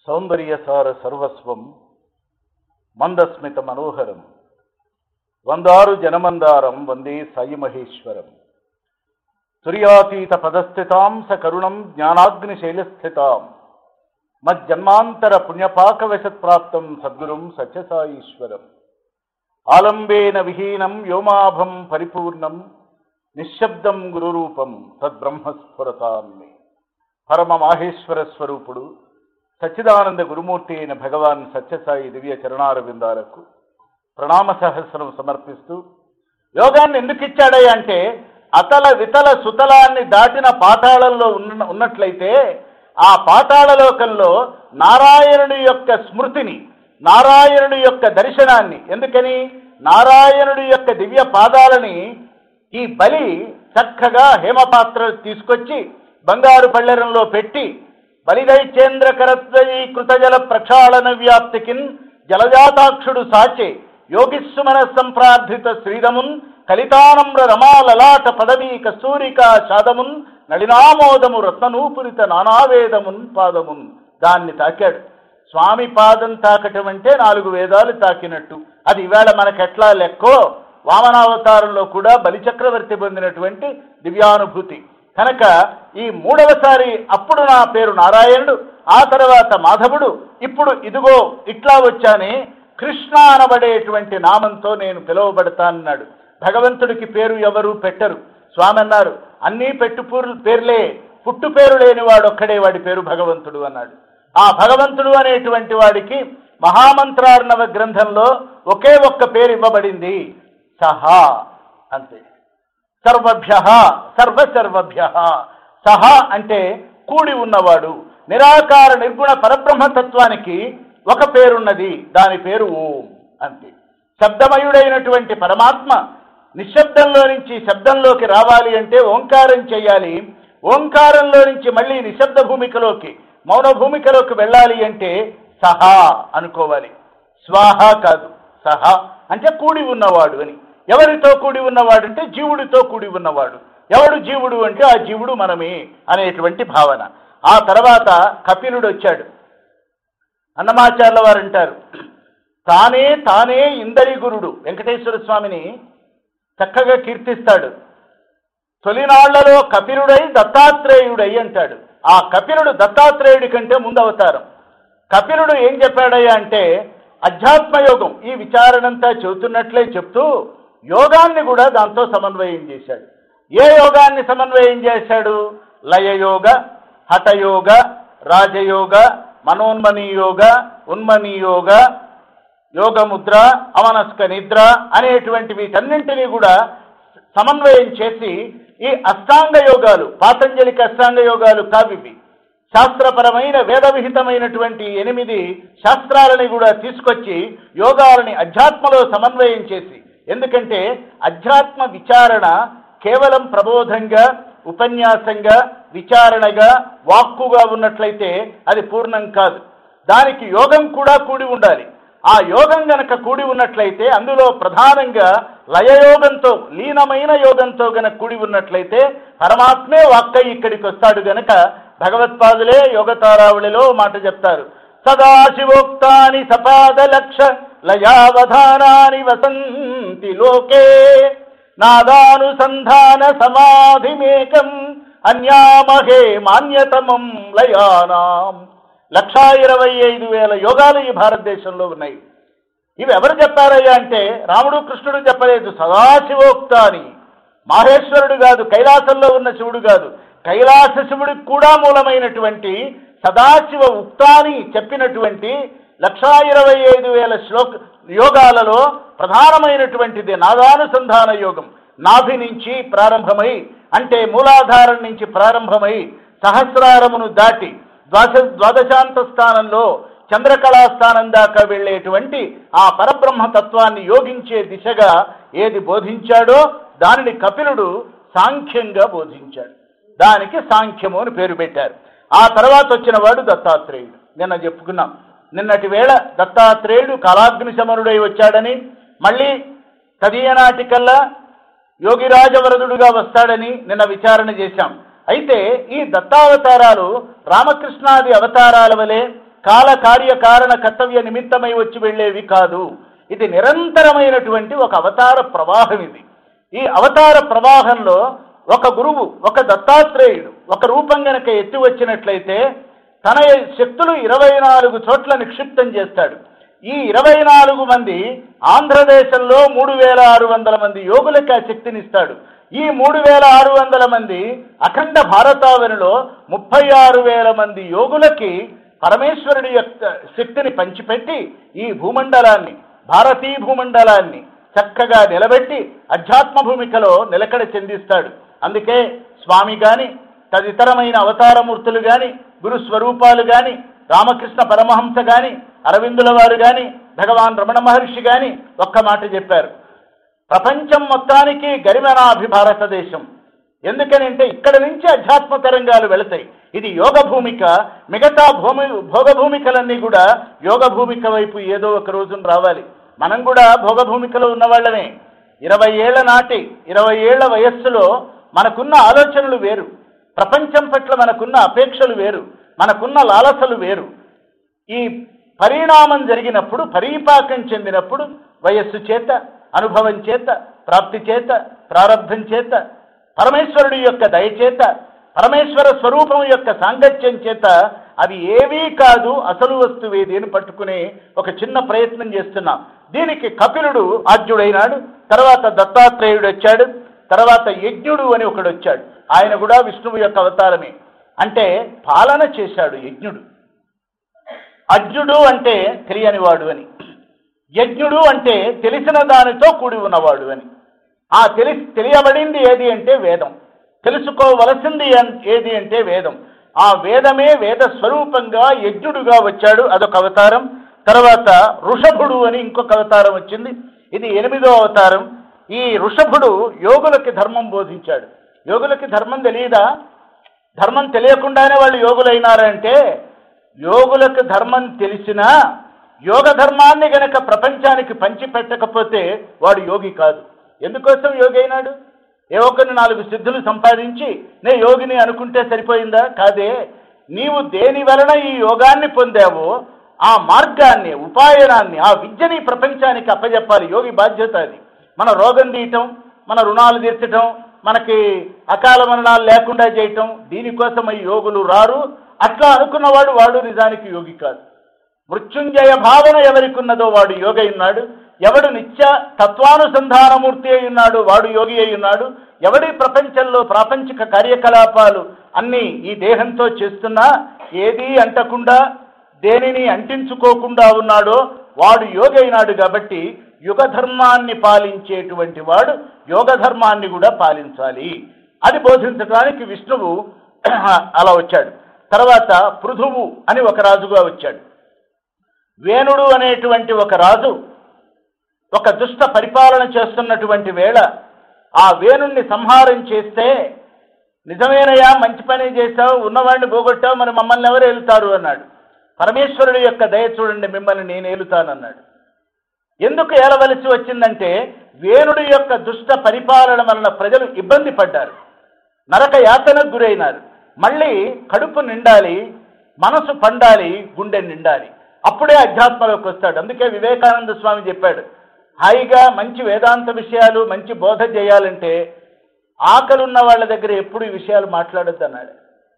సౌందర్యసార సర్వస్వం మందస్మిత మనోహరం వందారు జనమందారం వందే సాయి మహేశ్వరం తుర్యాతీత పదస్థితాం స కరుణం జ్ఞానాగ్నిశైలస్థితాం మజ్జన్మాంతర పుణ్యపాకవశత్ప్రాప్తం సద్గురుం సత్యసాయీశ్వరం ఆలంబేన విహీనం వ్యోమాభం పరిపూర్ణం నిశ్శబ్దం గురురూపం తద్బ్రహ్మస్ఫురతాన్ని పరమ మాహేశ్వర స్వరూపుడు సచ్చిదానంద గురుమూర్తి అయిన భగవాన్ సత్యసాయి దివ్య చరణారవిందాలకు ప్రణామ సహస్రం సమర్పిస్తూ యోగాన్ని ఎందుకు ఇచ్చాడయ్య అంటే అతల వితల సుతలాన్ని దాటిన పాతాళంలో ఉన్న ఉన్నట్లయితే ఆ పాతాళ లోకంలో నారాయణుడి యొక్క స్మృతిని నారాయణుడి యొక్క దర్శనాన్ని ఎందుకని నారాయణుడి యొక్క దివ్య పాదాలని ఈ బలి చక్కగా హేమపాత్ర తీసుకొచ్చి బంగారు పళ్ళెరంలో పెట్టి బలిదైచేంద్ర కరత్వయీ కృతజల ప్రక్షాళన వ్యాప్తికిన్ జలజాతాక్షుడు సాచే యోగిస్సుమన సంప్రార్థిత శ్రీరమున్ కలితానమ్ర రమాలలాట పదవీ కస్తూరికా శాదమున్ నళినామోదము రత్ననూపురిత నానావేదమున్ పాదమున్ దాన్ని తాకాడు స్వామి పాదం తాకటం అంటే నాలుగు వేదాలు తాకినట్టు అది ఈవేళ మనకెట్లా లెక్కో వామనావతారంలో కూడా బలిచక్రవర్తి పొందినటువంటి దివ్యానుభూతి కనుక ఈ మూడవసారి అప్పుడు నా పేరు నారాయణుడు ఆ తర్వాత మాధవుడు ఇప్పుడు ఇదిగో ఇట్లా వచ్చానే కృష్ణ అనబడేటువంటి నామంతో నేను పిలువబడతానన్నాడు భగవంతుడికి పేరు ఎవరు పెట్టరు స్వామి అన్నారు అన్నీ పెట్టు పేర్లే పుట్టు పేరు లేనివాడు ఒక్కడే వాడి పేరు భగవంతుడు అన్నాడు ఆ భగవంతుడు అనేటువంటి వాడికి మహామంత్రార్ణవ గ్రంథంలో ఒకే ఒక్క పేరు ఇవ్వబడింది సహా అంతే సర్వభ్య సర్వ సర్వభ్య సహ అంటే కూడి ఉన్నవాడు నిరాకార నిర్గుణ పరబ్రహ్మతత్వానికి ఒక పేరున్నది దాని పేరు ఓం అంతే శబ్దమయుడైనటువంటి పరమాత్మ నిశ్శబ్దంలో నుంచి శబ్దంలోకి రావాలి అంటే ఓంకారం చేయాలి ఓంకారంలో నుంచి మళ్ళీ నిశ్శబ్ద భూమికలోకి మౌన భూమికలోకి వెళ్ళాలి అంటే సహా అనుకోవాలి స్వాహ కాదు సహా అంటే కూడి ఉన్నవాడు అని ఎవరితో కూడి ఉన్నవాడు అంటే జీవుడితో కూడి ఉన్నవాడు ఎవడు జీవుడు అంటే ఆ జీవుడు మనమే అనేటువంటి భావన ఆ తర్వాత కపిలుడు వచ్చాడు అన్నమాచార్ల వారు అంటారు తానే తానే ఇందరి గురుడు వెంకటేశ్వర స్వామిని చక్కగా కీర్తిస్తాడు తొలినాళ్లలో కపిలుడై దత్తాత్రేయుడై అంటాడు ఆ కపిలుడు దత్తాత్రేయుడి కంటే ముందు అవతారం కపిలుడు ఏం చెప్పాడయ్యా అంటే అధ్యాత్మయోగం ఈ విచారణంతా చెబుతున్నట్లే చెప్తూ యోగాన్ని కూడా దాంతో సమన్వయం చేశాడు ఏ యోగాన్ని సమన్వయం చేశాడు లయయోగ హఠయోగ రాజయోగ మనోన్మని యోగ ఉన్మని యోగ యోగముద్ర అమనస్క నిద్ర అనేటువంటి వీటన్నింటినీ కూడా సమన్వయం చేసి ఈ అష్టాంగ యోగాలు పాతంజలిక అష్టాంగ యోగాలు కావివి శాస్త్రపరమైన వేదవిహితమైనటువంటి ఎనిమిది శాస్త్రాలని కూడా తీసుకొచ్చి యోగాలని అధ్యాత్మలో సమన్వయం చేసి ఎందుకంటే అధ్యాత్మ విచారణ కేవలం ప్రబోధంగా ఉపన్యాసంగా విచారణగా వాక్కుగా ఉన్నట్లయితే అది పూర్ణం కాదు దానికి యోగం కూడా కూడి ఉండాలి ఆ యోగం గనక కూడి ఉన్నట్లయితే అందులో ప్రధానంగా లయయోగంతో లీనమైన యోగంతో గనక కూడి ఉన్నట్లయితే పరమాత్మే వాక్క ఇక్కడికి వస్తాడు గనక భగవత్పాదులే యోగతారావళిలో మాట చెప్తారు సదాశివోక్తాని సపాద లక్ష లయావధానాని వసంతి లోకే నాదానుసంధాన సమాధిమేకం అన్యామహే మాన్యతమం లయానాం లక్షా ఇరవై ఐదు వేల యోగాలు ఈ భారతదేశంలో ఉన్నాయి ఇవి ఎవరు చెప్పారయ్యా అంటే రాముడు కృష్ణుడు చెప్పలేదు సదాశివోక్త అని మాహేశ్వరుడు కాదు కైలాసంలో ఉన్న శివుడు కాదు కైలాస శివుడికి కూడా మూలమైనటువంటి సదాశివ ఉక్తాని చెప్పినటువంటి లక్షా ఇరవై ఐదు వేల శ్లోక యోగాలలో ప్రధానమైనటువంటిది నాదానుసంధాన యోగం నాభి నుంచి ప్రారంభమై అంటే మూలాధారం నుంచి ప్రారంభమై సహస్రారమును దాటి ద్వాదశ ద్వాదశాంత స్థానంలో చంద్రకళా స్థానం దాకా వెళ్ళేటువంటి ఆ పరబ్రహ్మ తత్వాన్ని యోగించే దిశగా ఏది బోధించాడో దానిని కపిలుడు సాంఖ్యంగా బోధించాడు దానికి సాంఖ్యము అని పేరు పెట్టారు ఆ తర్వాత వచ్చిన వాడు దత్తాత్రేయుడు నిన్న చెప్పుకున్నాం నిన్నటి వేళ దత్తాత్రేయుడు కాలాగ్ని శమనుడై వచ్చాడని మళ్ళీ తదీయనాటికల్లా యోగిరాజవరదుడుగా వస్తాడని నిన్న విచారణ చేశాం అయితే ఈ దత్తావతారాలు రామకృష్ణాది అవతారాల వలె కాల కార్యకారణ కర్తవ్య నిమిత్తమై వచ్చి వెళ్ళేవి కాదు ఇది నిరంతరమైనటువంటి ఒక అవతార ప్రవాహం ఇది ఈ అవతార ప్రవాహంలో ఒక గురువు ఒక దత్తాత్రేయుడు ఒక రూపం గనక ఎత్తి వచ్చినట్లయితే తన శక్తులు ఇరవై నాలుగు చోట్ల నిక్షిప్తం చేస్తాడు ఈ ఇరవై నాలుగు మంది ఆంధ్రదేశంలో మూడు వేల ఆరు వందల మంది యోగులకి ఆ శక్తినిస్తాడు ఈ మూడు వేల ఆరు వందల మంది అఖండ భారతావనిలో ముప్పై ఆరు వేల మంది యోగులకి పరమేశ్వరుడి యొక్క శక్తిని పంచిపెట్టి ఈ భూమండలాన్ని భారతీ భూమండలాన్ని చక్కగా నిలబెట్టి అధ్యాత్మ భూమికలో నిలకడ చెందిస్తాడు అందుకే స్వామి గాని తదితరమైన అవతారమూర్తులు గాని గురు స్వరూపాలు గాని రామకృష్ణ పరమహంస గాని అరవిందుల వారు గాని భగవాన్ రమణ మహర్షి గాని ఒక్క మాట చెప్పారు ప్రపంచం మొత్తానికి గరిమనాభి భారతదేశం ఎందుకనంటే ఇక్కడ నుంచి అధ్యాత్మ తరంగాలు వెళతాయి ఇది యోగ భూమిక మిగతా భూమి భోగ భూమికలన్నీ కూడా యోగ భూమిక వైపు ఏదో ఒక రోజున రావాలి మనం కూడా భోగ భూమికలో ఉన్నవాళ్ళమే ఇరవై ఏళ్ల నాటి ఇరవై ఏళ్ల వయస్సులో మనకున్న ఆలోచనలు వేరు ప్రపంచం పట్ల మనకున్న అపేక్షలు వేరు మనకున్న లాలసలు వేరు ఈ పరిణామం జరిగినప్పుడు పరీపాకం చెందినప్పుడు వయస్సు చేత అనుభవం చేత ప్రాప్తి చేత ప్రారంభం చేత పరమేశ్వరుడి యొక్క దయచేత పరమేశ్వర స్వరూపం యొక్క సాంగత్యం చేత అవి ఏవీ కాదు అసలు వస్తువేది అని పట్టుకునే ఒక చిన్న ప్రయత్నం చేస్తున్నాం దీనికి కపిలుడు ఆద్యుడైనాడు తర్వాత దత్తాత్రేయుడు వచ్చాడు తర్వాత యజ్ఞుడు అని ఒకడు వచ్చాడు ఆయన కూడా విష్ణువు యొక్క అవతారమే అంటే పాలన చేశాడు యజ్ఞుడు అజ్ఞుడు అంటే తెలియనివాడు అని యజ్ఞుడు అంటే తెలిసిన దానితో కూడి ఉన్నవాడు అని ఆ తెలి తెలియబడింది ఏది అంటే వేదం తెలుసుకోవలసింది అన్- ఏది అంటే వేదం ఆ వేదమే వేద స్వరూపంగా యజ్ఞుడుగా వచ్చాడు అదొక అవతారం తర్వాత ఋషభుడు అని ఇంకొక అవతారం వచ్చింది ఇది ఎనిమిదో అవతారం ఈ ఋషభుడు యోగులకి ధర్మం బోధించాడు యోగులకి ధర్మం తెలియదా ధర్మం తెలియకుండానే వాళ్ళు యోగులైనారంటే యోగులకు ధర్మం తెలిసినా యోగ ధర్మాన్ని గనక ప్రపంచానికి పంచిపెట్టకపోతే వాడు యోగి కాదు ఎందుకోసం యోగి అయినాడు ఏ ఒక్కరిని నాలుగు సిద్ధులు సంపాదించి నే యోగిని అనుకుంటే సరిపోయిందా కాదే నీవు దేని వలన ఈ యోగాన్ని పొందావో ఆ మార్గాన్ని ఉపాయనాన్ని ఆ విద్యని ప్రపంచానికి అప్పజెప్పాలి యోగి బాధ్యత అది మన రోగం తీయటం మన రుణాలు తీర్చటం మనకి అకాల మరణాలు లేకుండా చేయటం దీనికోసం ఈ యోగులు రారు అట్లా అనుకున్నవాడు వాడు నిజానికి యోగి కాదు మృత్యుంజయ భావన ఎవరికి ఉన్నదో వాడు యోగి ఉన్నాడు ఎవడు నిత్య తత్వానుసంధానమూర్తి అయి ఉన్నాడు వాడు యోగి అయి ఉన్నాడు ఎవడి ప్రపంచంలో ప్రాపంచిక కార్యకలాపాలు అన్నీ ఈ దేహంతో చేస్తున్నా ఏదీ అంటకుండా దేనిని అంటించుకోకుండా ఉన్నాడో వాడు యోగి అయినాడు కాబట్టి యుగ ధర్మాన్ని పాలించేటువంటి వాడు యోగ ధర్మాన్ని కూడా పాలించాలి అది బోధించడానికి విష్ణువు అలా వచ్చాడు తర్వాత పృథువు అని ఒక రాజుగా వచ్చాడు వేణుడు అనేటువంటి ఒక రాజు ఒక దుష్ట పరిపాలన చేస్తున్నటువంటి వేళ ఆ వేణుణ్ణి సంహారం చేస్తే నిజమేనయ్యా మంచి పని చేశావు ఉన్నవాడిని పోగొట్టావు మరి మమ్మల్ని ఎవరు ఏలుతారు అన్నాడు పరమేశ్వరుడి యొక్క దయ చూడండి మిమ్మల్ని నేను ఏలుతానన్నాడు ఎందుకు ఏలవలసి వచ్చిందంటే వేణుడి యొక్క దుష్ట పరిపాలన వలన ప్రజలు ఇబ్బంది పడ్డారు నరక యాతనకు గురైనారు మళ్ళీ కడుపు నిండాలి మనసు పండాలి గుండె నిండాలి అప్పుడే అధ్యాత్మలోకి వస్తాడు అందుకే వివేకానంద స్వామి చెప్పాడు హాయిగా మంచి వేదాంత విషయాలు మంచి బోధ చేయాలంటే ఆకలున్న వాళ్ళ దగ్గర ఎప్పుడు ఈ విషయాలు మాట్లాడొద్దు అన్నాడు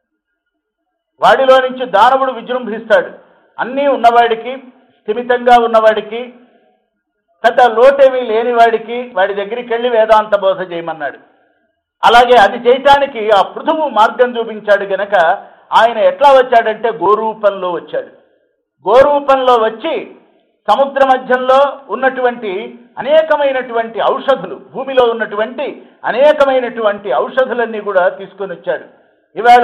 వాడిలో నుంచి దానవుడు విజృంభిస్తాడు అన్నీ ఉన్నవాడికి స్థిమితంగా ఉన్నవాడికి పెద్ద లోటేమీ లేనివాడికి వాడి దగ్గరికి వెళ్ళి వేదాంత బోధ చేయమన్నాడు అలాగే అది చేయటానికి ఆ పృథువు మార్గం చూపించాడు గనక ఆయన ఎట్లా వచ్చాడంటే గోరూపంలో వచ్చాడు గోరూపంలో వచ్చి సముద్ర మధ్యంలో ఉన్నటువంటి అనేకమైనటువంటి ఔషధులు భూమిలో ఉన్నటువంటి అనేకమైనటువంటి ఔషధులన్నీ కూడా తీసుకొని వచ్చాడు ఇవాళ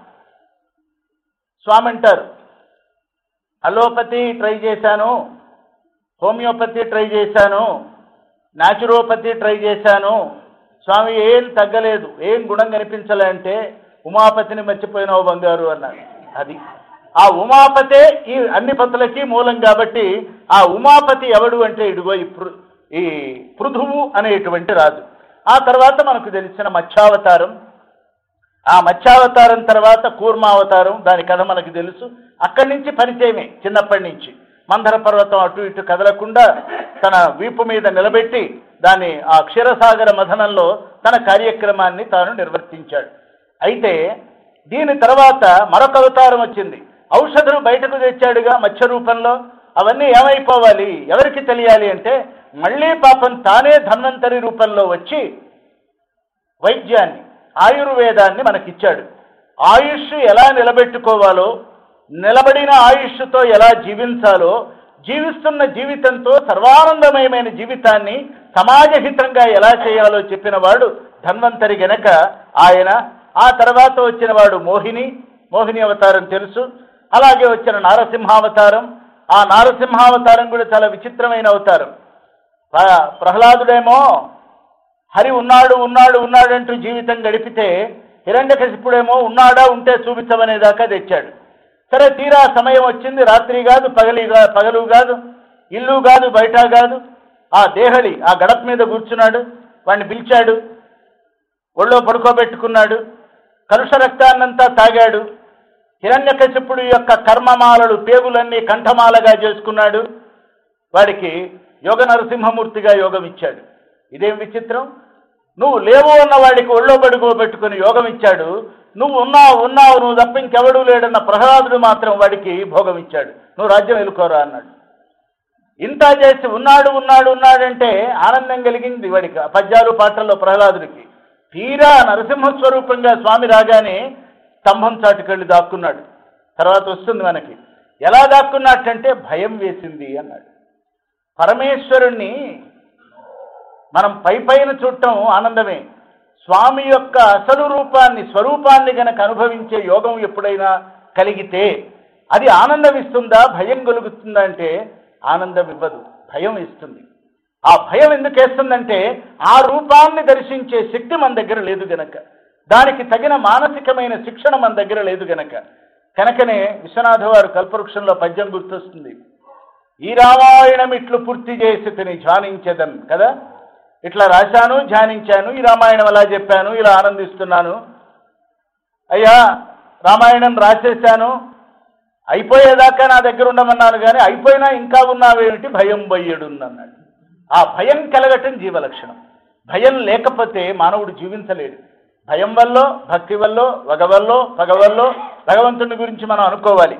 స్వామి అంటారు అలోపతి ట్రై చేశాను హోమియోపతి ట్రై చేశాను న్యాచురోపతి ట్రై చేశాను స్వామి ఏం తగ్గలేదు ఏం గుణం కనిపించలే అంటే ఉమాపతిని మర్చిపోయినావు బంగారు అన్నాడు అది ఆ ఉమాపతే ఈ అన్ని పతులకి మూలం కాబట్టి ఆ ఉమాపతి ఎవడు అంటే ఇడుగో ఈ పృ ఈ పృథువు అనేటువంటి రాజు ఆ తర్వాత మనకు తెలిసిన మత్స్యావతారం ఆ మత్స్యావతారం తర్వాత కూర్మావతారం దాని కథ మనకు తెలుసు అక్కడి నుంచి పరిచయమే చిన్నప్పటి నుంచి మందర పర్వతం అటు ఇటు కదలకుండా తన వీపు మీద నిలబెట్టి దాన్ని ఆ క్షీరసాగర మథనంలో తన కార్యక్రమాన్ని తాను నిర్వర్తించాడు అయితే దీని తర్వాత మరొక అవతారం వచ్చింది ఔషధులు బయటకు తెచ్చాడుగా మత్స్య రూపంలో అవన్నీ ఏమైపోవాలి ఎవరికి తెలియాలి అంటే మళ్ళీ పాపం తానే ధన్వంతరి రూపంలో వచ్చి వైద్యాన్ని ఆయుర్వేదాన్ని మనకిచ్చాడు ఆయుష్ ఎలా నిలబెట్టుకోవాలో నిలబడిన ఆయుష్తో ఎలా జీవించాలో జీవిస్తున్న జీవితంతో సర్వానందమయమైన జీవితాన్ని సమాజహితంగా ఎలా చేయాలో చెప్పిన వాడు ధన్వంతరి గనక ఆయన ఆ తర్వాత వచ్చిన వాడు మోహిని మోహిని అవతారం తెలుసు అలాగే వచ్చిన నారసింహావతారం ఆ నారసింహావతారం కూడా చాలా విచిత్రమైన అవతారం ప్ర- ప్రహ్లాదుడేమో హరి ఉన్నాడు ఉన్నాడు ఉన్నాడంటూ జీవితం గడిపితే హిరణ్యకశిపుడేమో ఉన్నాడా ఉంటే చూపించమనే దాకా తెచ్చాడు సరే తీరా సమయం వచ్చింది రాత్రి కాదు పగలి కా- పగలు కాదు ఇల్లు కాదు బయట కాదు ఆ దేహళి ఆ గడప మీద కూర్చున్నాడు వాడిని పిలిచాడు ఒళ్ళో పడుకోబెట్టుకున్నాడు కలుష రక్తాన్నంతా తాగాడు హిరణ్యకశిపుడు యొక్క కర్మమాలలు పేగులన్నీ కంఠమాలగా చేసుకున్నాడు వాడికి యోగ నరసింహమూర్తిగా యోగం ఇచ్చాడు ఇదేం విచిత్రం నువ్వు లేవు అన్న వాడికి ఒళ్ళో పడుకోబెట్టుకుని యోగం ఇచ్చాడు నువ్వు ఉన్నావు ఉన్నావు నువ్వు తప్ప ఇంకెవడూ లేడన్న ప్రహ్లాదుడు మాత్రం వాడికి భోగం ఇచ్చాడు నువ్వు రాజ్యం వెళ్ళుకోరా అన్నాడు ఇంత చేసి ఉన్నాడు ఉన్నాడు ఉన్నాడంటే ఆనందం కలిగింది వాడికి ఆ పద్యాలు పాటల్లో ప్రహ్లాదుడికి తీరా నరసింహ స్వరూపంగా స్వామి రాగానే స్తంభం చాటుకెళ్ళి దాక్కున్నాడు తర్వాత వస్తుంది మనకి ఎలా దాక్కున్నట్టంటే భయం వేసింది అన్నాడు పరమేశ్వరుణ్ణి మనం పై పైన చూడటం ఆనందమే స్వామి యొక్క అసలు రూపాన్ని స్వరూపాన్ని గనక అనుభవించే యోగం ఎప్పుడైనా కలిగితే అది ఆనందం ఇస్తుందా భయం కలుగుతుందా అంటే ఆనందం ఇవ్వదు భయం ఇస్తుంది ఆ భయం ఎందుకు వేస్తుందంటే ఆ రూపాన్ని దర్శించే శక్తి మన దగ్గర లేదు గనక దానికి తగిన మానసికమైన శిక్షణ మన దగ్గర లేదు గనక కనుకనే విశ్వనాథ వారు కల్పవృక్షంలో పద్యం గుర్తొస్తుంది ఈ రామాయణం ఇట్లు పూర్తి చేసి తిని ధ్యానించదన్ కదా ఇట్లా రాశాను ధ్యానించాను ఈ రామాయణం అలా చెప్పాను ఇలా ఆనందిస్తున్నాను అయ్యా రామాయణం రాసేశాను అయిపోయేదాకా నా దగ్గర ఉండమన్నాను కానీ అయిపోయినా ఇంకా ఉన్నావేమిటి భయం బయ్యడుందన్నాడు ఆ భయం కలగటం జీవలక్షణం భయం లేకపోతే మానవుడు జీవించలేడు భయం వల్ల భక్తి వల్ల వగ వల్ల పగ వల్ల భగవంతుని గురించి మనం అనుకోవాలి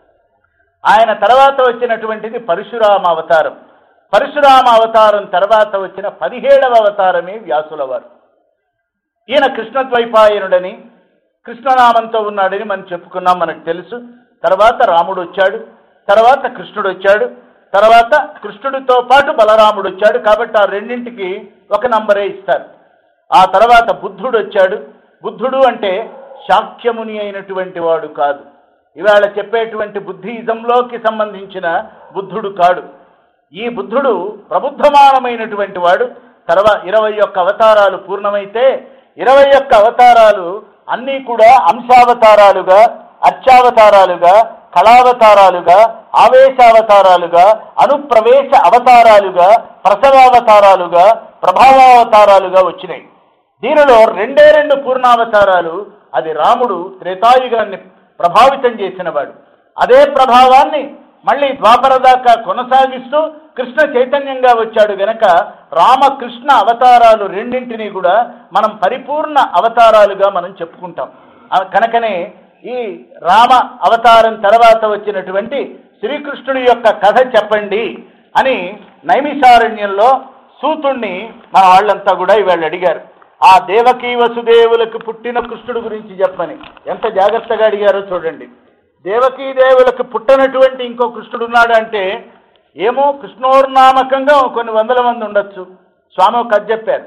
ఆయన తర్వాత వచ్చినటువంటిది పరశురామ అవతారం పరశురామ అవతారం తర్వాత వచ్చిన పదిహేడవ అవతారమే వ్యాసుల వారు ఈయన కృష్ణద్వైపాయనుడని కృష్ణనామంతో ఉన్నాడని మనం చెప్పుకున్నాం మనకు తెలుసు తర్వాత రాముడు వచ్చాడు తర్వాత కృష్ణుడు వచ్చాడు తర్వాత కృష్ణుడితో పాటు బలరాముడు వచ్చాడు కాబట్టి ఆ రెండింటికి ఒక నంబరే ఇస్తారు ఆ తర్వాత బుద్ధుడు వచ్చాడు బుద్ధుడు అంటే శాక్యముని అయినటువంటి వాడు కాదు ఇవాళ చెప్పేటువంటి బుద్ధిజంలోకి సంబంధించిన బుద్ధుడు కాడు ఈ బుద్ధుడు ప్రబుద్ధమానమైనటువంటి వాడు తర్వా ఇరవై ఒక్క అవతారాలు పూర్ణమైతే ఇరవై ఒక్క అవతారాలు అన్నీ కూడా అంశావతారాలుగా అర్చావతారాలుగా కళావతారాలుగా ఆవేశావతారాలుగా అనుప్రవేశ అవతారాలుగా ప్రసవావతారాలుగా ప్రభావావతారాలుగా వచ్చినాయి దీనిలో రెండే రెండు పూర్ణావతారాలు అది రాముడు త్రేతాయుగాన్ని ప్రభావితం చేసినవాడు అదే ప్రభావాన్ని మళ్ళీ ద్వాపర దాకా కొనసాగిస్తూ కృష్ణ చైతన్యంగా వచ్చాడు గనక రామకృష్ణ అవతారాలు రెండింటినీ కూడా మనం పరిపూర్ణ అవతారాలుగా మనం చెప్పుకుంటాం ఆ కనుకనే ఈ రామ అవతారం తర్వాత వచ్చినటువంటి శ్రీకృష్ణుడి యొక్క కథ చెప్పండి అని నైమిషారణ్యంలో సూతుణ్ణి మన వాళ్ళంతా కూడా ఇవాళ అడిగారు ఆ దేవకీ వసుదేవులకు పుట్టిన కృష్ణుడు గురించి చెప్పని ఎంత జాగ్రత్తగా అడిగారో చూడండి దేవకీ దేవులకు పుట్టనటువంటి ఇంకో కృష్ణుడు ఉన్నాడు అంటే ఏమో కృష్ణోర్నామకంగా కొన్ని వందల మంది ఉండొచ్చు స్వామి ఒక కథ చెప్పారు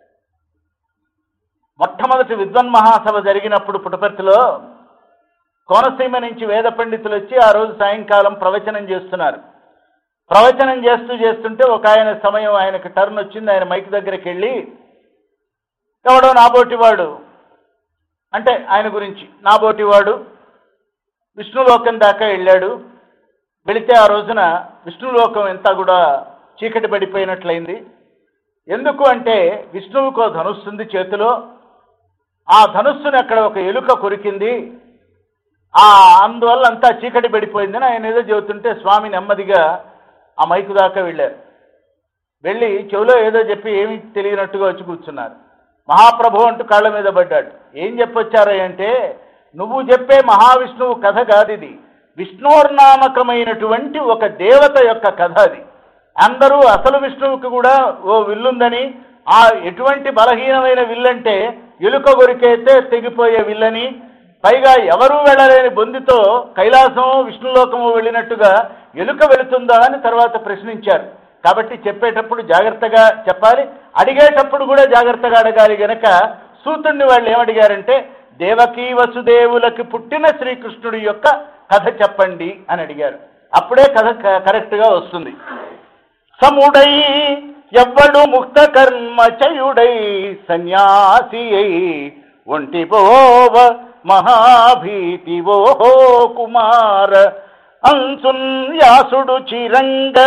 మొట్టమొదటి విద్వన్ మహాసభ జరిగినప్పుడు పుటపర్తిలో కోనసీమ నుంచి వేద పండితులు వచ్చి ఆ రోజు సాయంకాలం ప్రవచనం చేస్తున్నారు ప్రవచనం చేస్తూ చేస్తుంటే ఒక ఆయన సమయం ఆయనకు టర్న్ వచ్చింది ఆయన మైక్ దగ్గరికి వెళ్ళి ఎవడో నాబోటివాడు అంటే ఆయన గురించి నాబోటివాడు విష్ణులోకం దాకా వెళ్ళాడు వెళితే ఆ రోజున విష్ణులోకం ఎంత కూడా చీకటి పడిపోయినట్లయింది ఎందుకు అంటే విష్ణువుకో ధనుస్తుంది చేతిలో ఆ ధనుస్సుని అక్కడ ఒక ఎలుక కొరికింది ఆ అందువల్ల అంతా చీకటి పడిపోయిందని ఆయన ఏదో చెబుతుంటే స్వామి నెమ్మదిగా ఆ మైకు దాకా వెళ్ళారు వెళ్ళి చెవిలో ఏదో చెప్పి ఏమీ తెలియనట్టుగా వచ్చి కూర్చున్నారు మహాప్రభు అంటూ కాళ్ళ మీద పడ్డాడు ఏం చెప్పొచ్చారు అంటే నువ్వు చెప్పే మహావిష్ణువు కథ కాదు ఇది విష్ణోర్నామకమైనటువంటి ఒక దేవత యొక్క కథ అది అందరూ అసలు విష్ణువుకి కూడా ఓ విల్లుందని ఆ ఎటువంటి బలహీనమైన విల్లంటే ఎలుక కొరికైతే తెగిపోయే విల్లని పైగా ఎవరూ వెళ్ళలేని బొందితో కైలాసము విష్ణులోకము వెళ్ళినట్టుగా ఎలుక వెళుతుందా అని తర్వాత ప్రశ్నించారు కాబట్టి చెప్పేటప్పుడు జాగ్రత్తగా చెప్పాలి అడిగేటప్పుడు కూడా జాగ్రత్తగా అడగాలి గనక సూతుడిని వాళ్ళు ఏమడిగారంటే దేవకీ వసుదేవులకి పుట్టిన శ్రీకృష్ణుడి యొక్క కథ చెప్పండి అని అడిగారు అప్పుడే కథ క- కరెక్ట్గా వస్తుంది సముడై ఎవ్వడు ముక్త కర్మ చయుడై సన్యాసి అయి ఒంటి పోవ మహాభీతి ఓహో కుమార అంసున్ వ్యాసుడు చిరంగ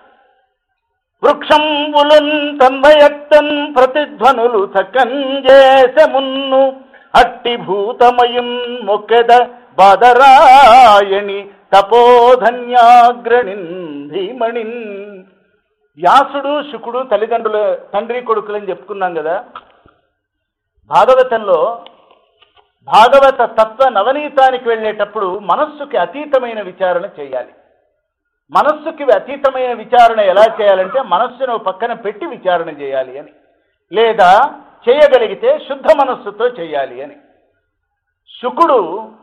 వృక్షంబులున్ తన్వయక్తన్ ప్రతిధ్వనులు చకంజేసె మున్ను అట్టి భూతమయున్ మొక్కెద బాదరాయణి తపోధన్యాగ్రణిన్ ధీమణిన్ వ్యాసుడు శుకుడు తల్లిదండ్రుల తండ్రి కొడుకులని చెప్పుకున్నాం కదా భాగవతంలో భాగవత తత్వ నవనీతానికి వెళ్ళేటప్పుడు మనస్సుకి అతీతమైన విచారణ చేయాలి మనస్సుకి అతీతమైన విచారణ ఎలా చేయాలంటే మనస్సును పక్కన పెట్టి విచారణ చేయాలి అని లేదా చేయగలిగితే శుద్ధ మనస్సుతో చేయాలి అని శుకుడు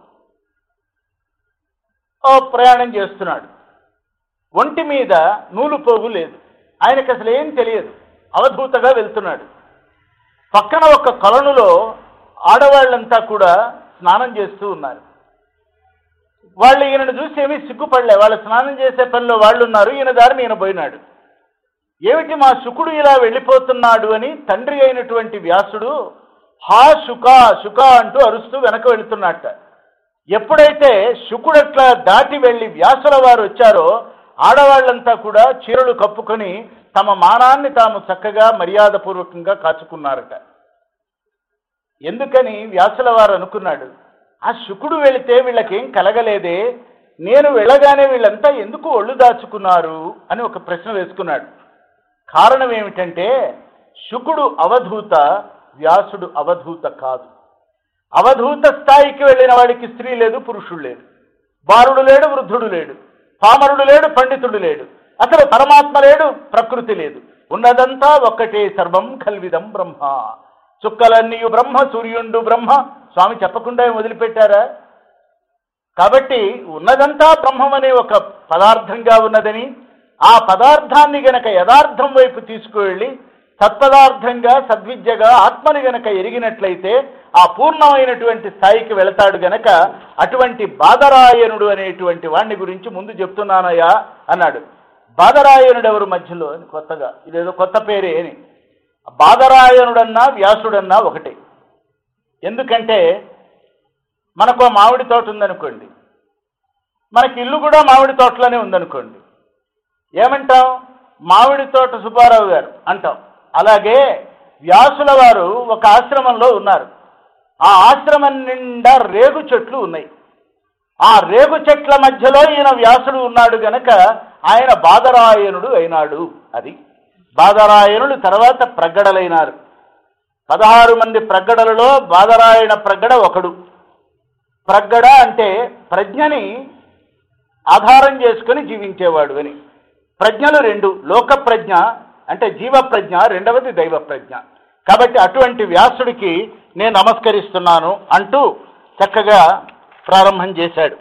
ఓ ప్రయాణం చేస్తున్నాడు ఒంటి మీద నూలు పోగు లేదు ఆయనకు అసలు ఏం తెలియదు అవధూతగా వెళ్తున్నాడు పక్కన ఒక కొలనులో ఆడవాళ్ళంతా కూడా స్నానం చేస్తూ ఉన్నారు వాళ్ళు ఈయనను చూసి ఏమీ సిగ్గుపడలే వాళ్ళు స్నానం చేసే పనిలో వాళ్ళు ఉన్నారు ఈయన దారిని ఈయన పోయినాడు ఏమిటి మా శుకుడు ఇలా వెళ్ళిపోతున్నాడు అని తండ్రి అయినటువంటి వ్యాసుడు హా శుక శుక అంటూ అరుస్తూ వెనక వెళుతున్నట్ట ఎప్పుడైతే శుకుడట్లా దాటి వెళ్ళి వ్యాసుల వారు వచ్చారో ఆడవాళ్ళంతా కూడా చీరలు కప్పుకొని తమ మానాన్ని తాము చక్కగా మర్యాదపూర్వకంగా కాచుకున్నారట ఎందుకని వ్యాసుల వారు అనుకున్నాడు ఆ శుకుడు వెళితే వీళ్ళకేం కలగలేదే నేను వెళ్ళగానే వీళ్ళంతా ఎందుకు ఒళ్ళు దాచుకున్నారు అని ఒక ప్రశ్న వేసుకున్నాడు కారణం ఏమిటంటే శుకుడు అవధూత వ్యాసుడు అవధూత కాదు అవధూత స్థాయికి వెళ్ళిన వాడికి స్త్రీ లేదు పురుషుడు లేడు బాలుడు లేడు వృద్ధుడు లేడు పామరుడు లేడు పండితుడు లేడు అసలు పరమాత్మ లేడు ప్రకృతి లేదు ఉన్నదంతా ఒక్కటే సర్వం కల్విదం బ్రహ్మ చుక్కలన్నీయు బ్రహ్మ సూర్యుండు బ్రహ్మ స్వామి చెప్పకుండా ఏం వదిలిపెట్టారా కాబట్టి ఉన్నదంతా బ్రహ్మం అనే ఒక పదార్థంగా ఉన్నదని ఆ పదార్థాన్ని గనక యథార్థం వైపు తీసుకువెళ్ళి సత్పదార్థంగా సద్విద్యగా ఆత్మని గనక ఎరిగినట్లయితే ఆ పూర్ణమైనటువంటి స్థాయికి వెళతాడు గనక అటువంటి బాదరాయణుడు అనేటువంటి వాణ్ణి గురించి ముందు చెప్తున్నానయ్యా అన్నాడు బాదరాయణుడు ఎవరు మధ్యలో అని కొత్తగా ఇదేదో కొత్త పేరే అని బాదరాయణుడన్నా వ్యాసుడన్నా ఒకటే ఎందుకంటే మనకు ఓ మామిడి తోట ఉందనుకోండి మనకి ఇల్లు కూడా మామిడి తోటలోనే ఉందనుకోండి ఏమంటాం మామిడి తోట సుబ్బారావు గారు అంటాం అలాగే వ్యాసుల వారు ఒక ఆశ్రమంలో ఉన్నారు ఆ ఆశ్రమం నిండా రేగు చెట్లు ఉన్నాయి ఆ రేగు చెట్ల మధ్యలో ఈయన వ్యాసుడు ఉన్నాడు గనక ఆయన బాదరాయణుడు అయినాడు అది బాదరాయణుడు తర్వాత ప్రగ్గడలైనారు పదహారు మంది ప్రగ్గడలలో బాదరాయణ ప్రగ్గడ ఒకడు ప్రగ్గడ అంటే ప్రజ్ఞని ఆధారం చేసుకుని జీవించేవాడు అని ప్రజ్ఞలు రెండు లోక ప్రజ్ఞ అంటే జీవ ప్రజ్ఞ రెండవది దైవ ప్రజ్ఞ కాబట్టి అటువంటి వ్యాసుడికి నేను నమస్కరిస్తున్నాను అంటూ చక్కగా ప్రారంభం చేశాడు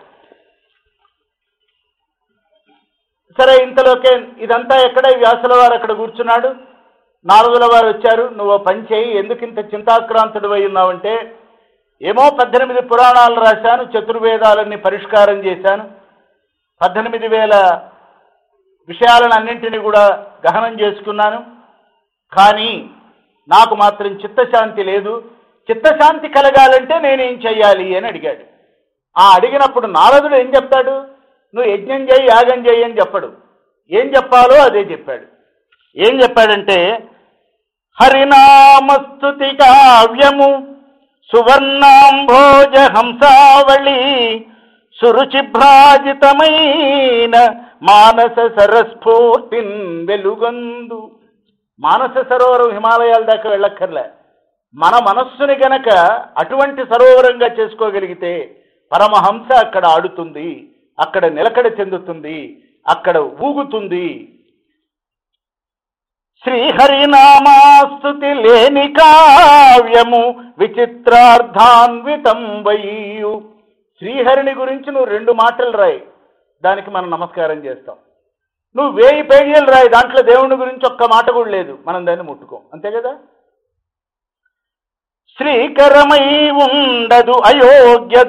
సరే ఇంతలోకే ఇదంతా ఎక్కడ ఈ వ్యాసుల వారు అక్కడ కూర్చున్నాడు నారదుల వారు వచ్చారు నువ్వు ఓ పని చేయి ఎందుకు ఇంత చింతాక్రాంతుడు అయి ఉన్నావంటే ఏమో పద్దెనిమిది పురాణాలు రాశాను చతుర్వేదాలన్నీ పరిష్కారం చేశాను పద్దెనిమిది వేల విషయాలను అన్నింటినీ కూడా గహనం చేసుకున్నాను కానీ నాకు మాత్రం చిత్తశాంతి లేదు చిత్తశాంతి కలగాలంటే నేనేం చెయ్యాలి అని అడిగాడు ఆ అడిగినప్పుడు నారదుడు ఏం చెప్తాడు నువ్వు యజ్ఞం చేయి యాగం చేయి అని చెప్పడు ఏం చెప్పాలో అదే చెప్పాడు ఏం చెప్పాడంటే హరినామస్తుతి కావ్యము సువర్ణాంభోజ హంసావళి సురుచిభ్రాజితమైన మానస సరస్ఫూర్తిన్ వెలుగొందు మానస సరోవరం హిమాలయాల దాకా వెళ్ళక్కర్లే మన మనస్సుని గనక అటువంటి సరోవరంగా చేసుకోగలిగితే పరమహంస అక్కడ ఆడుతుంది అక్కడ నిలకడ చెందుతుంది అక్కడ ఊగుతుంది శ్రీహరినామాస్తుతి లేని కావ్యము విచిత్రార్థాన్వితం వయ్యు శ్రీహరిని గురించి నువ్వు రెండు మాటలు రాయి దానికి మనం నమస్కారం చేస్తాం నువ్వు వేయి పేజీలు రాయి దాంట్లో దేవుని గురించి ఒక్క మాట కూడా లేదు మనం దాన్ని ముట్టుకోం అంతే కదా శ్రీకరమై ఉండదు అయోగ్య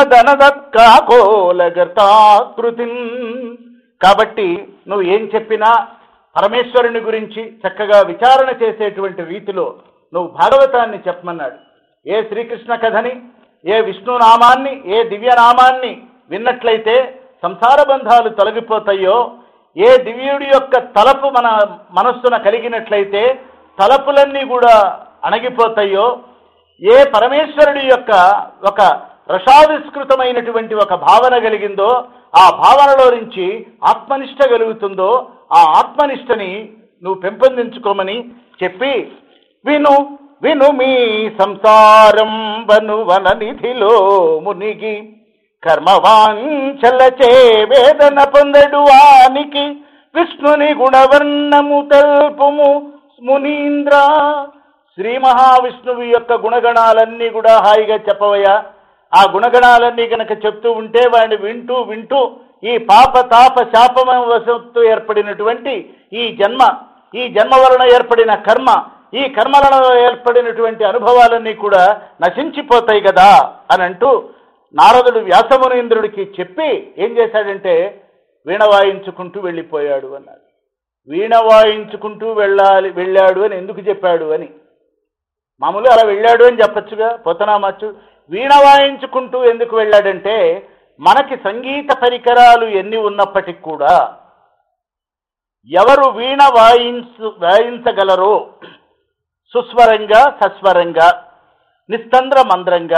దుర్మదనదత్కాకోలగతాకృతిన్ కాబట్టి నువ్వు ఏం చెప్పినా పరమేశ్వరుని గురించి చక్కగా విచారణ చేసేటువంటి రీతిలో నువ్వు భాగవతాన్ని చెప్పమన్నాడు ఏ శ్రీకృష్ణ కథని ఏ విష్ణు నామాన్ని ఏ దివ్య నామాన్ని విన్నట్లయితే సంసార బంధాలు తొలగిపోతాయో ఏ దివ్యుడి యొక్క తలపు మన మనస్సున కలిగినట్లయితే తలపులన్నీ కూడా అణగిపోతాయో ఏ పరమేశ్వరుడి యొక్క ఒక రసావిష్కృతమైనటువంటి ఒక భావన కలిగిందో ఆ భావనలో నుంచి ఆత్మనిష్ట కలుగుతుందో ఆ ఆత్మనిష్టని నువ్వు పెంపొందించుకోమని చెప్పి విను విను మీ సంసారం వను వన నిధిలో మునిగి కర్మవాంఛలచే వేదన పొందడు వానికి విష్ణుని గుణవర్ణము తెల్పుము మునీంద్ర శ్రీ మహావిష్ణువు యొక్క గుణగణాలన్నీ కూడా హాయిగా చెప్పవయ్యా ఆ గుణగణాలన్నీ గనక చెప్తూ ఉంటే వాడిని వింటూ వింటూ ఈ పాప తాప శాపమ వశత్తు ఏర్పడినటువంటి ఈ జన్మ ఈ జన్మ వలన ఏర్పడిన కర్మ ఈ కర్మలలో ఏర్పడినటువంటి అనుభవాలన్నీ కూడా నశించిపోతాయి కదా అని అంటూ నారదుడు వ్యాసమునీంద్రుడికి చెప్పి ఏం చేశాడంటే వీణ వాయించుకుంటూ వెళ్ళిపోయాడు అన్నాడు వీణ వాయించుకుంటూ వెళ్ళాలి వెళ్ళాడు అని ఎందుకు చెప్పాడు అని మామూలు అలా వెళ్ళాడు అని చెప్పచ్చుగా పోతనామచ్చు వీణ వాయించుకుంటూ ఎందుకు వెళ్ళాడంటే మనకి సంగీత పరికరాలు ఎన్ని ఉన్నప్పటికి కూడా ఎవరు వీణ వాయించు వాయించగలరో సుస్వరంగా సస్వరంగా నిస్తంద్ర మంద్రంగా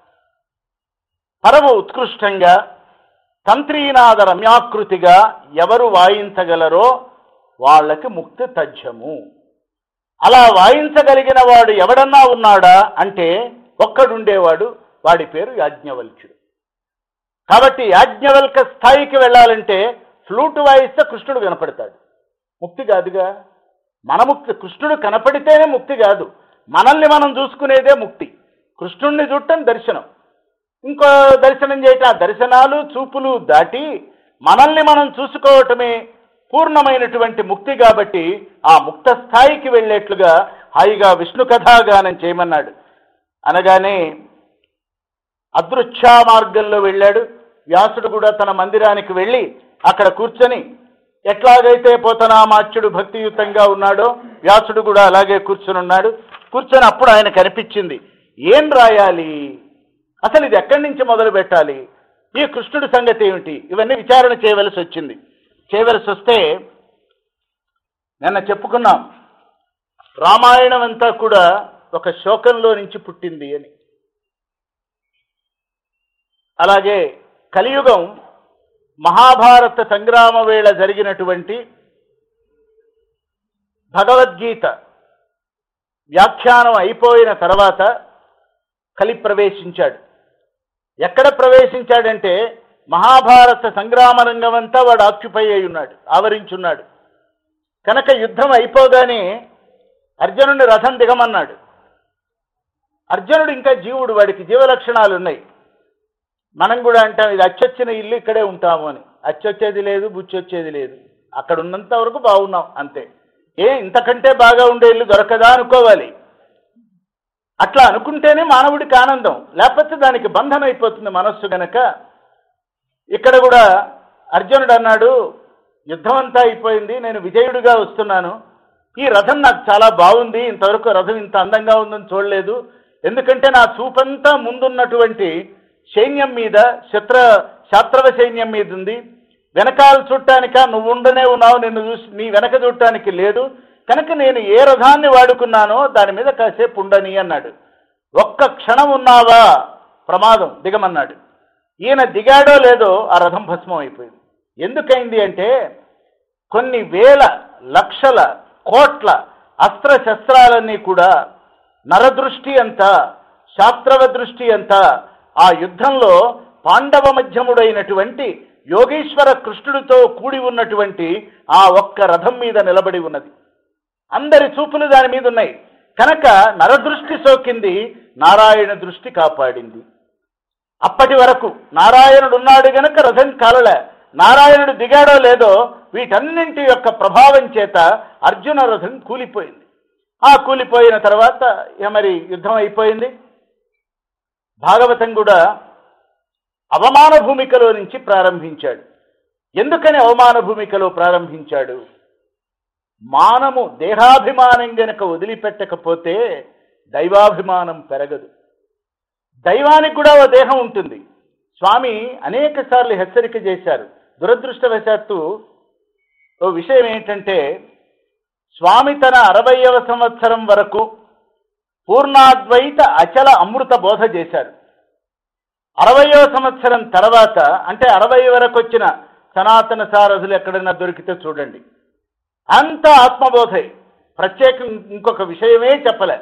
పరమ ఉత్కృష్టంగా తంత్రీనాద రమ్యాకృతిగా ఎవరు వాయించగలరో వాళ్ళకి ముక్తి తథ్యము అలా వాయించగలిగిన వాడు ఎవడన్నా ఉన్నాడా అంటే ఒక్కడుండేవాడు వాడి పేరు యాజ్ఞవల్క్యుడు కాబట్టి యాజ్ఞవల్క స్థాయికి వెళ్ళాలంటే ఫ్లూట్ వాయిస్తే కృష్ణుడు కనపడతాడు ముక్తి కాదుగా మన ముక్తి కృష్ణుడు కనపడితేనే ముక్తి కాదు మనల్ని మనం చూసుకునేదే ముక్తి కృష్ణుణ్ణి చూడటం దర్శనం ఇంకో దర్శనం చేయటం ఆ దర్శనాలు చూపులు దాటి మనల్ని మనం చూసుకోవటమే పూర్ణమైనటువంటి ముక్తి కాబట్టి ఆ ముక్త స్థాయికి వెళ్ళేట్లుగా హాయిగా విష్ణు కథాగానం చేయమన్నాడు అనగానే అదృచ్ఛా మార్గంలో వెళ్ళాడు వ్యాసుడు కూడా తన మందిరానికి వెళ్ళి అక్కడ కూర్చొని ఎట్లాగైతే పోతనామాచ్యుడు భక్తియుతంగా ఉన్నాడో వ్యాసుడు కూడా అలాగే కూర్చొని ఉన్నాడు కూర్చొని అప్పుడు ఆయన కనిపించింది ఏం రాయాలి అసలు ఇది ఎక్కడి నుంచి మొదలు పెట్టాలి ఈ కృష్ణుడి సంగతి ఏమిటి ఇవన్నీ విచారణ చేయవలసి వచ్చింది చేయవలసి వస్తే నిన్న చెప్పుకున్నాం రామాయణం అంతా కూడా ఒక శోకంలో నుంచి పుట్టింది అని అలాగే కలియుగం మహాభారత సంగ్రామ వేళ జరిగినటువంటి భగవద్గీత వ్యాఖ్యానం అయిపోయిన తర్వాత కలి ప్రవేశించాడు ఎక్కడ ప్రవేశించాడంటే మహాభారత సంగ్రామ రంగం అంతా వాడు ఆక్యుపై అయి ఉన్నాడు ఆవరించున్నాడు కనుక యుద్ధం అయిపోగానే అర్జునుడిని రథం దిగమన్నాడు అర్జునుడు ఇంకా జీవుడు వాడికి జీవలక్షణాలు ఉన్నాయి మనం కూడా అంటాం ఇది అచ్చొచ్చిన ఇల్లు ఇక్కడే ఉంటాము అని అచ్చొచ్చేది లేదు బుచ్చొచ్చేది లేదు అక్కడ ఉన్నంత వరకు బాగున్నాం అంతే ఏ ఇంతకంటే బాగా ఉండే ఇల్లు దొరకదా అనుకోవాలి అట్లా అనుకుంటేనే మానవుడికి ఆనందం లేకపోతే దానికి బంధం అయిపోతుంది మనస్సు గనక ఇక్కడ కూడా అర్జునుడు అన్నాడు యుద్ధం అంతా అయిపోయింది నేను విజయుడిగా వస్తున్నాను ఈ రథం నాకు చాలా బాగుంది ఇంతవరకు రథం ఇంత అందంగా ఉందని చూడలేదు ఎందుకంటే నా చూపంతా ముందున్నటువంటి సైన్యం మీద శత్ర శాస్త్రవ సైన్యం మీద ఉంది వెనకాల చూడటానిక నువ్వు ఉండనే ఉన్నావు నిన్ను చూసి నీ వెనక చూడటానికి లేదు కనుక నేను ఏ రథాన్ని వాడుకున్నానో దాని మీద కాసేపు ఉండని అన్నాడు ఒక్క క్షణం ఉన్నావా ప్రమాదం దిగమన్నాడు ఈయన దిగాడో లేదో ఆ రథం భస్మం అయిపోయింది ఎందుకైంది అంటే కొన్ని వేల లక్షల కోట్ల అస్త్రశస్త్రాలన్నీ కూడా నరదృష్టి అంతా శాస్త్రవ దృష్టి అంతా ఆ యుద్ధంలో పాండవ మధ్యముడైనటువంటి యోగీశ్వర కృష్ణుడితో కూడి ఉన్నటువంటి ఆ ఒక్క రథం మీద నిలబడి ఉన్నది అందరి చూపులు దాని మీద ఉన్నాయి కనుక నరదృష్టి సోకింది నారాయణ దృష్టి కాపాడింది అప్పటి వరకు నారాయణుడు ఉన్నాడు గనక రథం కాలలే నారాయణుడు దిగాడో లేదో వీటన్నింటి యొక్క ప్రభావం చేత అర్జున రథం కూలిపోయింది ఆ కూలిపోయిన తర్వాత ఇక మరి యుద్ధం అయిపోయింది భాగవతం కూడా అవమాన భూమికలో నుంచి ప్రారంభించాడు ఎందుకని అవమాన భూమికలో ప్రారంభించాడు మానము దేహాభిమానం గనక వదిలిపెట్టకపోతే దైవాభిమానం పెరగదు దైవానికి కూడా ఓ దేహం ఉంటుంది స్వామి అనేక సార్లు హెచ్చరిక చేశారు దురదృష్టవశాత్తు ఓ విషయం ఏంటంటే స్వామి తన అరవయవ సంవత్సరం వరకు పూర్ణాద్వైత అచల అమృత బోధ చేశారు అరవయవ సంవత్సరం తర్వాత అంటే అరవై వరకు వచ్చిన సనాతన సారథులు ఎక్కడైనా దొరికితే చూడండి అంత ఆత్మబోధే ప్రత్యేకం ఇంకొక విషయమే చెప్పలే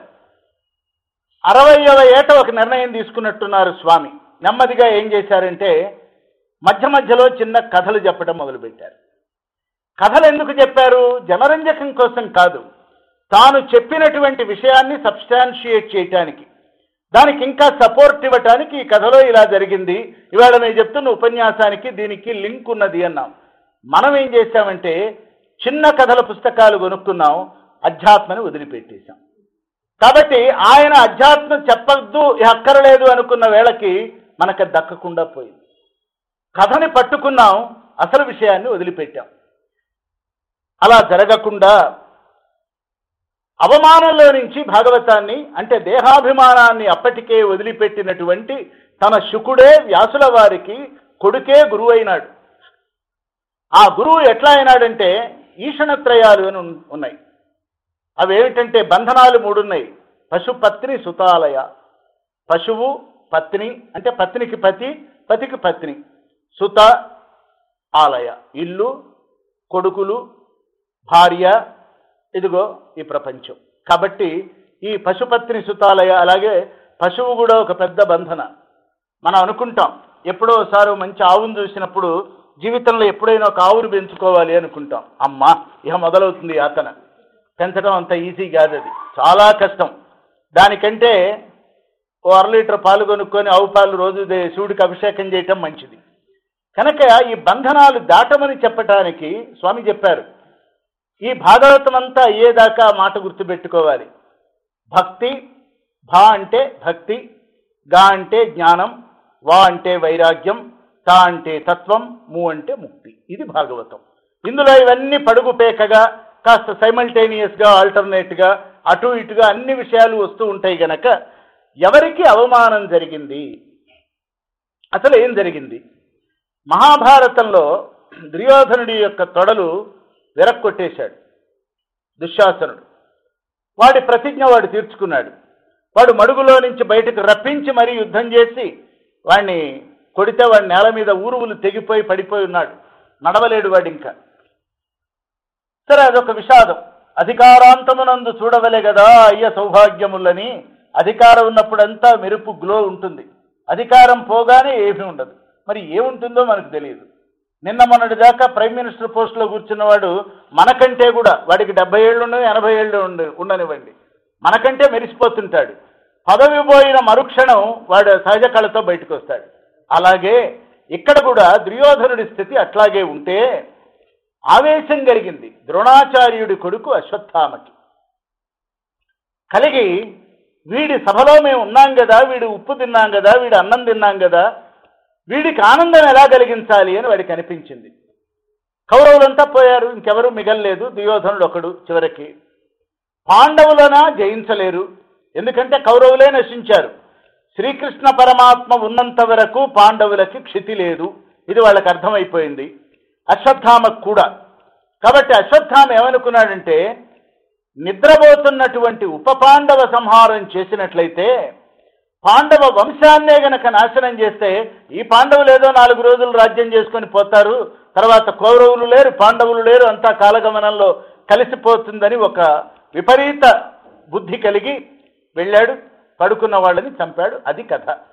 అరవయవ ఏట ఒక నిర్ణయం తీసుకున్నట్టున్నారు స్వామి నెమ్మదిగా ఏం చేశారంటే మధ్య మధ్యలో చిన్న కథలు చెప్పడం మొదలుపెట్టారు కథలు ఎందుకు చెప్పారు జనరంజకం కోసం కాదు తాను చెప్పినటువంటి విషయాన్ని సబ్స్టాన్షియేట్ చేయటానికి దానికి ఇంకా సపోర్ట్ ఇవ్వటానికి ఈ కథలో ఇలా జరిగింది ఇవాళ నేను చెప్తున్న ఉపన్యాసానికి దీనికి లింక్ ఉన్నది అన్నాం మనం ఏం చేశామంటే చిన్న కథల పుస్తకాలు కొనుక్కున్నాం అధ్యాత్మని వదిలిపెట్టేశాం కాబట్టి ఆయన అధ్యాత్మ చెప్పద్దు అక్కరలేదు అనుకున్న వేళకి మనకు దక్కకుండా పోయింది కథని పట్టుకున్నాం అసలు విషయాన్ని వదిలిపెట్టాం అలా జరగకుండా అవమానంలో నుంచి భాగవతాన్ని అంటే దేహాభిమానాన్ని అప్పటికే వదిలిపెట్టినటువంటి తన శుకుడే వ్యాసుల వారికి కొడుకే గురువు అయినాడు ఆ గురువు ఎట్లా అయినాడంటే ఈషణత్రయాలు అని ఉన్- ఉన్నాయి అవి ఏమిటంటే బంధనాలు మూడున్నాయి పశుపత్ని సుతాలయ పశువు పత్ని అంటే పత్నికి పతి పతికి పత్ని సుత ఆలయ ఇల్లు కొడుకులు భార్య ఇదిగో ఈ ప్రపంచం కాబట్టి ఈ పశుపత్ని సుతాలయ అలాగే పశువు కూడా ఒక పెద్ద బంధన మనం అనుకుంటాం ఎప్పుడో ఒకసారి మంచి ఆవును చూసినప్పుడు జీవితంలో ఎప్పుడైనా ఒక ఆవును పెంచుకోవాలి అనుకుంటాం అమ్మా ఇక మొదలవుతుంది యాతన పెంచడం అంత ఈజీ కాదు అది చాలా కష్టం దానికంటే ఓ అర లీటర్ పాలు కొనుక్కొని ఆవు పాలు రోజు దే- శివుడికి అభిషేకం చేయటం మంచిది కనుక ఈ బంధనాలు దాటమని చెప్పటానికి స్వామి చెప్పారు ఈ భాగవతం అంతా అయ్యేదాకా ఆ మాట గుర్తుపెట్టుకోవాలి భక్తి భా అంటే భక్తి గా అంటే జ్ఞానం వా అంటే వైరాగ్యం తా అంటే తత్వం ము అంటే ముక్తి ఇది భాగవతం ఇందులో ఇవన్నీ పడుగు పేకగా కాస్త సైమల్టేనియస్గా ఆల్టర్నేట్గా అటు ఇటుగా అన్ని విషయాలు వస్తూ ఉంటాయి గనక ఎవరికి అవమానం జరిగింది అసలు ఏం జరిగింది మహాభారతంలో దుర్యోధనుడి యొక్క తొడలు విరక్కొట్టేశాడు దుశ్శాసనుడు వాడి ప్రతిజ్ఞ వాడు తీర్చుకున్నాడు వాడు మడుగులో నుంచి బయటకు రప్పించి మరీ యుద్ధం చేసి వాడిని కొడితే వాడి నేల మీద ఊరువులు తెగిపోయి పడిపోయి ఉన్నాడు నడవలేడు వాడు ఇంకా సరే అదొక విషాదం అధికారాంతమునందు చూడవలే కదా అయ్య సౌభాగ్యములని అధికారం ఉన్నప్పుడంతా మెరుపు గ్లో ఉంటుంది అధికారం పోగానే ఏమీ ఉండదు మరి ఏముంటుందో మనకు తెలియదు నిన్న మొన్నటి దాకా ప్రైమ్ మినిస్టర్ పోస్ట్లో కూర్చున్నవాడు మనకంటే కూడా వాడికి డెబ్బై ఏళ్ళు ఉండవు ఎనభై ఏళ్ళు ఉండ ఉండనివ్వండి మనకంటే మెరిసిపోతుంటాడు పదవి పోయిన మరుక్షణం వాడు సహజ కళతో బయటకు వస్తాడు అలాగే ఇక్కడ కూడా దుర్యోధనుడి స్థితి అట్లాగే ఉంటే ఆవేశం కలిగింది ద్రోణాచార్యుడి కొడుకు అశ్వత్థామకి కలిగి వీడి సభలో మేము ఉన్నాం కదా వీడి ఉప్పు తిన్నాం కదా వీడి అన్నం తిన్నాం కదా వీడికి ఆనందం ఎలా కలిగించాలి అని వాడికి అనిపించింది కౌరవులంతా పోయారు ఇంకెవరు మిగల్లేదు దుర్యోధనుడు ఒకడు చివరికి పాండవులన జయించలేరు ఎందుకంటే కౌరవులే నశించారు శ్రీకృష్ణ పరమాత్మ ఉన్నంత వరకు పాండవులకి క్షితి లేదు ఇది వాళ్ళకి అర్థమైపోయింది అశ్వత్థామకు కూడా కాబట్టి అశ్వత్థామ ఏమనుకున్నాడంటే నిద్రపోతున్నటువంటి ఉప పాండవ సంహారం చేసినట్లయితే పాండవ వంశాన్నే గనక నాశనం చేస్తే ఈ పాండవులు ఏదో నాలుగు రోజులు రాజ్యం చేసుకొని పోతారు తర్వాత కౌరవులు లేరు పాండవులు లేరు అంతా కాలగమనంలో కలిసిపోతుందని ఒక విపరీత బుద్ధి కలిగి వెళ్ళాడు పడుకున్న వాళ్ళని చంపాడు అది కథ